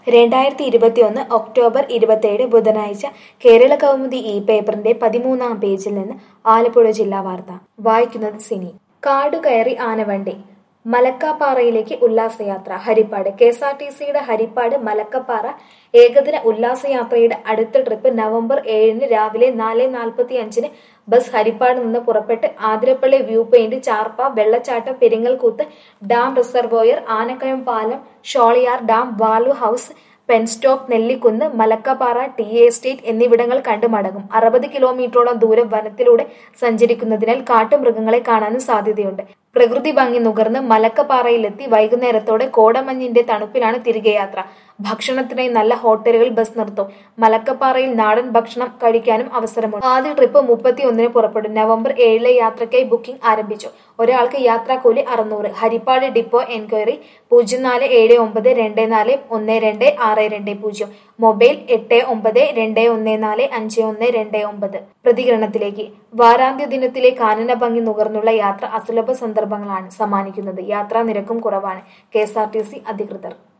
രണ്ടായിരത്തി ഇരുപത്തിയൊന്ന് ഒക്ടോബർ ഇരുപത്തേഴ് ബുധനാഴ്ച കേരള കൗമുദി ഈ പേപ്പറിന്റെ പതിമൂന്നാം പേജിൽ നിന്ന് ആലപ്പുഴ ജില്ലാ വാർത്ത വായിക്കുന്നത് സിനി കാടുകയറി ആനവണ്ടി മലക്കാപ്പാറയിലേക്ക് ഉല്ലാസയാത്ര Haripad K S R T സിയുടെ ഹരിപ്പാട് മലക്കപ്പാറ ഏകദിന ഉല്ലാസയാത്രയുടെ അടുത്ത ട്രിപ്പ് നവംബർ ഏഴിന് രാവിലെ നാല് നാൽപ്പത്തി അഞ്ചിന് ബസ് ഹരിപ്പാട് നിന്ന് പുറപ്പെട്ട് ആതിരപ്പള്ളി വ്യൂ പോയിന്റ് ചാർപ്പ വെള്ളച്ചാട്ടം പെരിങ്ങൽകൂത്ത് ഡാം റിസർവോയർ ആനക്കയം പാലം Sholayar dam valve house penstock Nellikunnu Malakkappara tea estate എന്നിവിടങ്ങൾ കണ്ടു മടങ്ങും അറുപത് കിലോമീറ്ററോളം ദൂരം വനത്തിലൂടെ സഞ്ചരിക്കുന്നതിനാൽ കാട്ടുമൃഗങ്ങളെ കാണാനും സാധ്യതയുണ്ട് പ്രകൃതി ഭംഗി നുകർന്ന് മലക്കപ്പാറയിലെത്തി വൈകുന്നേരത്തോടെ കോടമഞ്ഞിന്റെ തണുപ്പിലാണ് തിരികെ യാത്ര ഭക്ഷണത്തിനായി നല്ല ഹോട്ടലുകൾ ബസ് നിർത്തും മലക്കപ്പാറയിൽ നാടൻ ഭക്ഷണം കഴിക്കാനും അവസരമുണ്ട് ആദ്യ ട്രിപ്പ് മുപ്പത്തി ഒന്നിന് പുറപ്പെടും നവംബർ ഏഴിലെ യാത്രയ്ക്കായി ബുക്കിംഗ് ആരംഭിച്ചു ഒരാൾക്ക് യാത്രാക്കൂലി അറുന്നൂറ് ഹരിപ്പാട് ഡിപ്പോ എൻക്വയറി പൂജ്യം നാല് ഏഴ് ഒമ്പത് രണ്ട് നാല് ഒന്ന് രണ്ട് ആറ് രണ്ട് പൂജ്യം മൊബൈൽ എട്ട് ഒമ്പത് രണ്ട് ഒന്ന് നാല് അഞ്ച് ഒന്ന് രണ്ട് ഒമ്പത് പ്രതികരണത്തിലേക്ക് വാരാന്ത്യ ദിനത്തിലെ കാനന ഭംഗി നുകർന്നുള്ള യാത്ര അസുലഭ സന്ദർഭങ്ങളാണ് സമ്മാനിക്കുന്നത് യാത്രാ നിരക്കും കുറവാണ് K S R T C അധികൃതർ